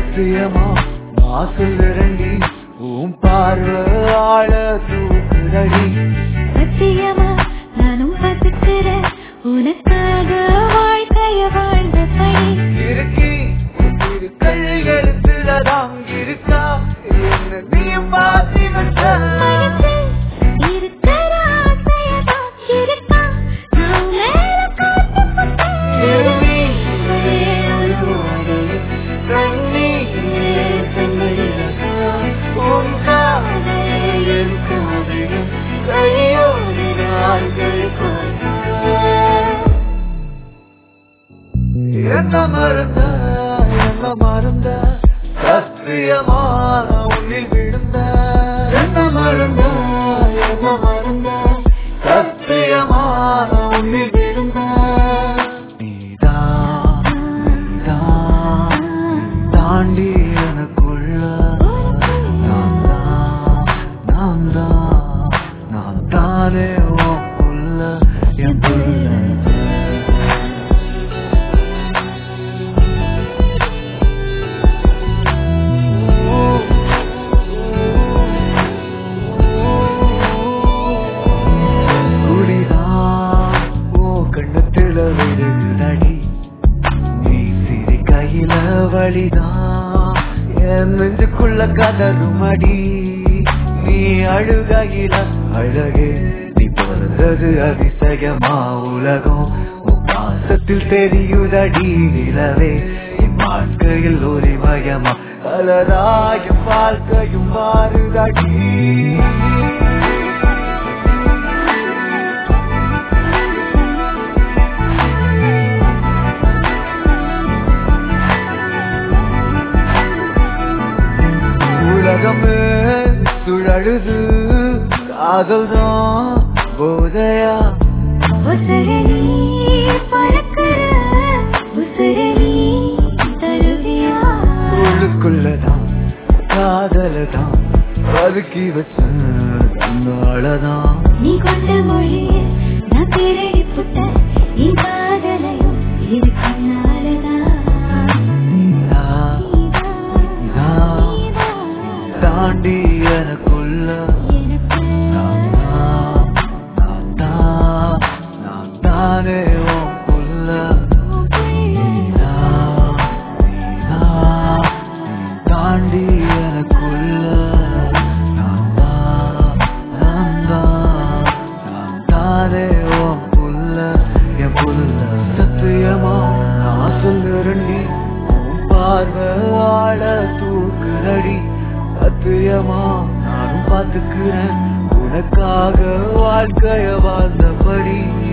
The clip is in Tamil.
சத்தியமா நான் சொல்லுறண்டி உன் பார்வை ஆழ தூக்குதடி சத்தியமா நானும் பார்த்துக்கிறேன் உனக்காக வாழ்க்கைய வாழ்ந்த பணி இருக்கி இரு கையெழுத்துலதான் இருக்கா என்ன நீயும் மாத்தி வச்ச மனசில் இருக்கிற ஆசையதான் இருக்கா நான் மேல காத்து திரும்பி போட்டேன் கண்ணீரே கண்ணீரா உன் காதல் என் காதல் கையோடு நாள்கள் என்ன மறந்த என்ன மறந்த சத்தியமா உன்னில் விழுந்த என்ன மறந்த என்ன மறந்த சத்தியமா உன்னில் விழுந்த நீதான் நீதான் தாண்டி எனக்குள்ள நான் தான் நான் தான் நான் தானே உன் புள்ள என் புள்ள குடிதான் ஓ கண்ணத்துல விழுகுதடி நீ சிரி கையில வழிதான் என் நெஞ்சுக்குள்ள கதரும் அடி நீ அழுகையில அழகே நீ பிறந்தது அதிசயமா உலகம் உன் பாசத்தில் தெரியுதடி நிலவே என் வாழ்க்கையில் ஒளிமயமா கலராயும் வாழ்க்கையும் மாறுதடி உலகமே சுழழுது காதல் தான் போதையா உசரணி பறக்கிற உசரணி தருவியா உள்ளுக்குள்ளதான் காதலதான் பதுக்கி வச்ச நாளதான் நீ கொண்ட மொழியை நான் திருடி புட்ட நீ காதலையும் இது கண்ணாலதான் நீதான், நீதான், தாண்டி எனக்குள்ள நான் தான், நான் தான், நான் தானே உன் புள்ள நீதான், நீதான், நீ தாண்டி எனக்குள்ள நான் தான், நான் தான், நான் தானே உன் புள்ள, என் புள்ள. சத்தியமா நான் சொல்லுறேன்டி, உன் பார்வை ஆழ தூக்குதடி. சத்தியமா நானும் பார்த்துக்கிறேன் உனக்காக வாழ்க்கைய வாழ்ந்தபடி